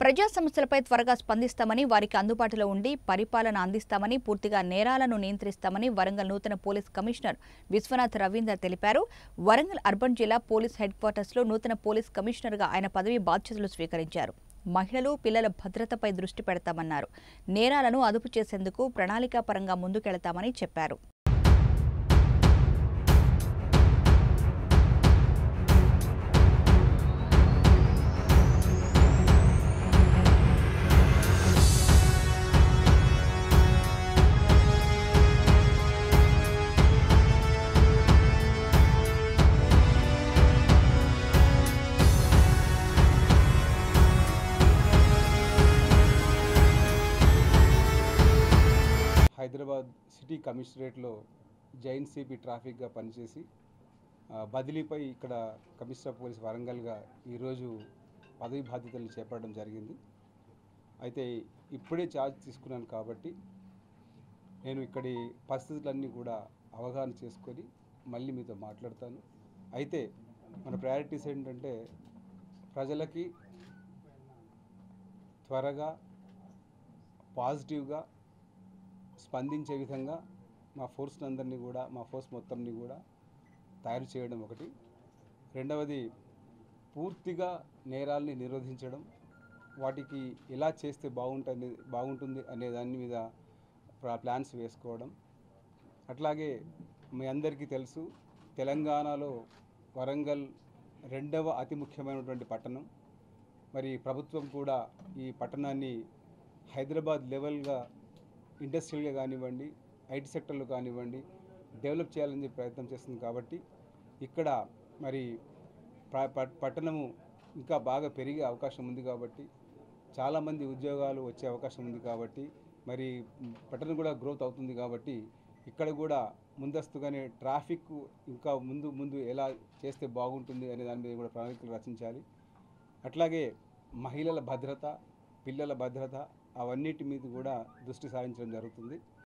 ప్రజా సమస్యలపై త్వరగా స్పందిస్తామని వారికి అందుబాటులో ఉండి పరిపాలన అందిస్తామని పూర్తిగా నేరాలను నియంత్రిస్తామని వరంగల్ నూతన పోలీస్ కమిషనర్ విశ్వనాథ్ రవీందర్ తెలిపారు వరంగల్ అర్బన్ జిల్లా పోలీస్ హెడ్ క్వార్టర్స్లో నూతన పోలీస్ కమిషనర్గా ఆయన పదవి బాధ్యతలు స్వీకరించారు మహిళలు పిల్లల భద్రతపై దృష్టి పెడతామన్నారు నేరాలను అదుపు చేసేందుకు ప్రణాళికాపరంగా ముందుకెళతామని చెప్పారు హైదరాబాద్ సిటీ కమిషనరేట్లో జైన్ సిపి ట్రాఫిక్గా పనిచేసి ఆ, బదిలీపై ఇక్కడ కమిషనర్ పోలీస్ వరంగల్గా ఈరోజు పదవి బాధ్యతలు చేపట్టడం జరిగింది అయితే ఇప్పుడే ఛార్జ్ తీసుకున్నాను కాబట్టి నేను ఇక్కడి పరిస్థితులన్నీ కూడా అవగాహన చేసుకొని మళ్ళీ మీతో మాట్లాడతాను అయితే మన ప్రయారిటీస్ ఏంటంటే ప్రజలకి త్వరగా పాజిటివ్గా స్పందించే విధంగా మా ఫోర్స్ అందరినీ కూడా మా ఫోర్స్ మొత్తంని కూడా తయారు చేయడం ఒకటి రెండవది పూర్తిగా నేరాల్ని నిరోధించడం వాటికి ఎలా చేస్తే బాగుంటుంది బాగుంటుంది అనే దాని మీద ప్రా- ప్లాన్స్ వేసుకోవడం అట్లాగే మీ అందరికీ తెలుసు తెలంగాణలో వరంగల్ రెండవ అతి ముఖ్యమైనటువంటి పట్టణం మరి ప్రభుత్వం కూడా ఈ పట్టణాన్ని హైదరాబాద్ లెవెల్గా ఇండస్ట్రియల్గా కానివ్వండి ఐటీ సెక్టర్లో కానివ్వండి డెవలప్ చేయాలని చెప్పి ప్రయత్నం చేస్తుంది కాబట్టి ఇక్కడ మరి ప- ప- పట్టణము ఇంకా బాగా పెరిగే అవకాశం ఉంది కాబట్టి చాలామంది ఉద్యోగాలు వచ్చే అవకాశం ఉంది కాబట్టి మరి మ్, పట్టణం కూడా గ్రోత్ అవుతుంది కాబట్టి ఇక్కడ కూడా ముందస్తుగానే ట్రాఫిక్ ఇంకా ముందు ముందు ఎలా చేస్తే బాగుంటుంది అనే దాని మీద కూడా ప్రణాళికలు రచించాలి అట్లాగే మహిళల భద్రత పిల్లల భద్రత అవన్నిటి మీద కూడా దృష్టి సారించడం జరుగుతుంది